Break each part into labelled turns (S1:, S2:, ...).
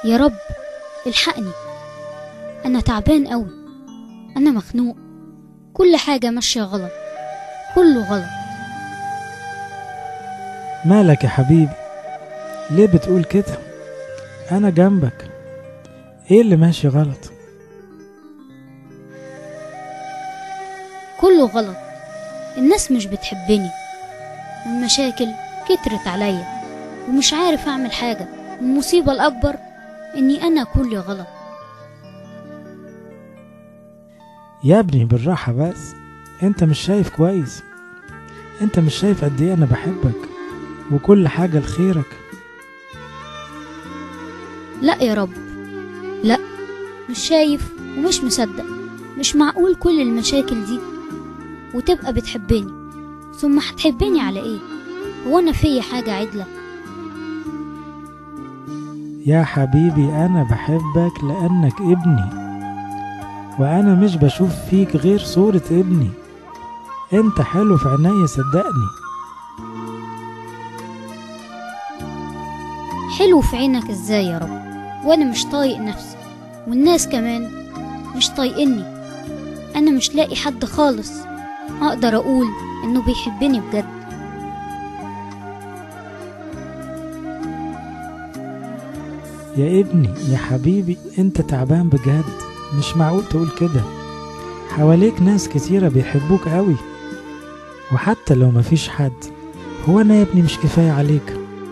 S1: يا رب الحقني أنا تعبان أوي أنا مخنوق كل حاجة ماشية غلط كله غلط
S2: مالك يا حبيبي ليه بتقول كده انا جنبك ايه اللي ماشي غلط
S1: كله غلط الناس مش بتحبني والمشاكل كترت عليا ومش عارف أعمل حاجة والمصيبة الأكبر إني أنا كلي غلط
S2: يا ابني بالراحة بس انت مش شايف كويس انت مش شايف قد ايه انا بحبك وكل حاجة لخيرك
S1: لا يا رب لا مش شايف ومش مصدق مش معقول كل المشاكل دي وتبقى بتحبني ثم هتحبني على ايه هو انا فيا حاجة عدلة
S2: يا حبيبي انا بحبك لانك ابني وانا مش بشوف فيك غير صورة ابني انت حلو في عينيا صدقني
S1: حلو في عينك ازاي يا رب وانا مش طايق نفسي والناس كمان مش طايقني انا مش لاقي حد خالص اقدر اقول انه بيحبني بجد
S2: يا ابني يا حبيبي انت تعبان بجد مش معقول تقول كده حواليك ناس كتيرة بيحبوك قوي وحتى لو مفيش حد هو انا يا ابني مش كفاية عليك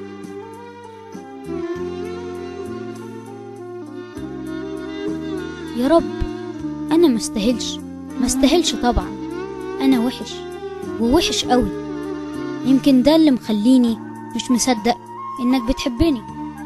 S1: يا رب انا مستاهلش مستاهلش طبعا انا وحش ووحش قوي يمكن ده اللي مخليني مش مصدق انك بتحبني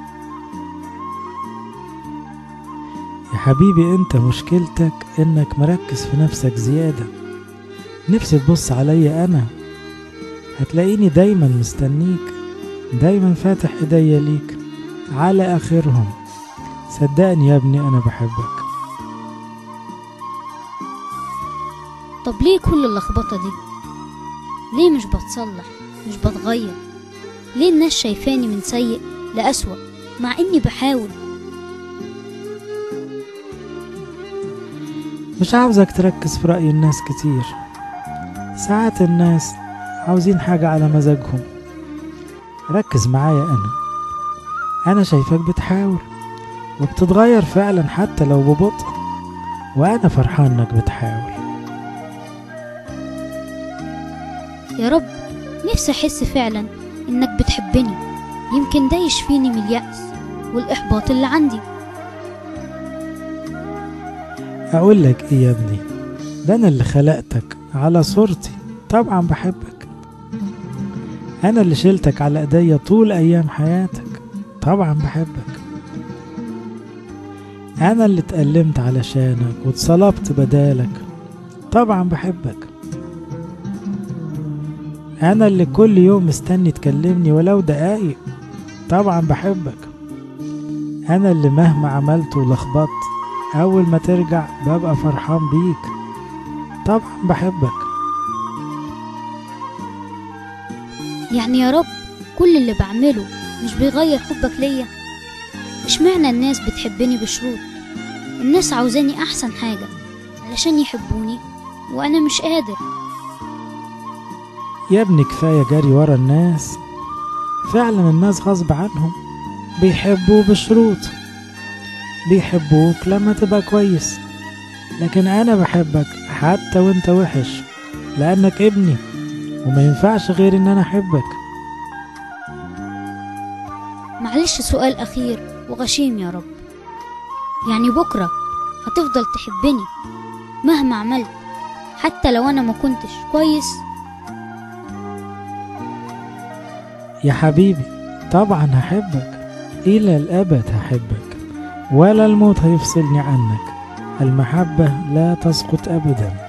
S2: يا حبيبي انت مشكلتك انك مركز في نفسك زيادة نفسي تبص عليا انا هتلاقيني دايما مستنيك دايما فاتح ايديا ليك على اخرهم صدقني يا ابني انا بحبك
S1: طب ليه كل اللخبطة دي ليه مش بتصلح مش بتغير ليه الناس شايفاني من سيء لأسوأ مع اني بحاول
S2: مش عاوزك تركز في رأي الناس كتير ساعات الناس عاوزين حاجة على مزاجهم ركز معايا أنا أنا شايفك بتحاول وبتتغير فعلا حتى لو ببطء وأنا فرحان إنك بتحاول
S1: يا رب نفسي احس فعلا انك بتحبني يمكن ده يشفيني من اليأس والإحباط اللي عندي
S2: أقول لك إيه يا ابني ده أنا اللي خلقتك على صورتي طبعا بحبك أنا اللي شلتك على إيديا طول أيام حياتك طبعا بحبك أنا اللي اتألمت علشانك واتصلبت بدالك طبعا بحبك أنا اللي كل يوم مستني تكلمني ولو دقايق طبعا بحبك أنا اللي مهما عملت ولخبطت أول ما ترجع ببقى فرحان بيك طبعا بحبك
S1: يعني يا رب كل اللي بعمله مش بيغير حبك ليا اشمعنى الناس بتحبني بشروط الناس عاوزاني احسن حاجة علشان يحبوني وانا مش قادر
S2: يا ابني كفاية جري ورا الناس فعلا الناس غصب عنهم بيحبوا بشروط بيحبوك لما تبقى كويس لكن أنا بحبك حتى وانت وحش لأنك ابني وما ينفعش غير إن أنا أحبك
S1: معلش سؤال اخير وغشيم يا رب يعني بكرة هتفضل تحبني مهما عملت حتى لو انا ما كنتش كويس
S2: يا حبيبي طبعا هحبك إلى الأبد هحبك ولا الموت هيفصلني عنك المحبة لا تسقط أبداً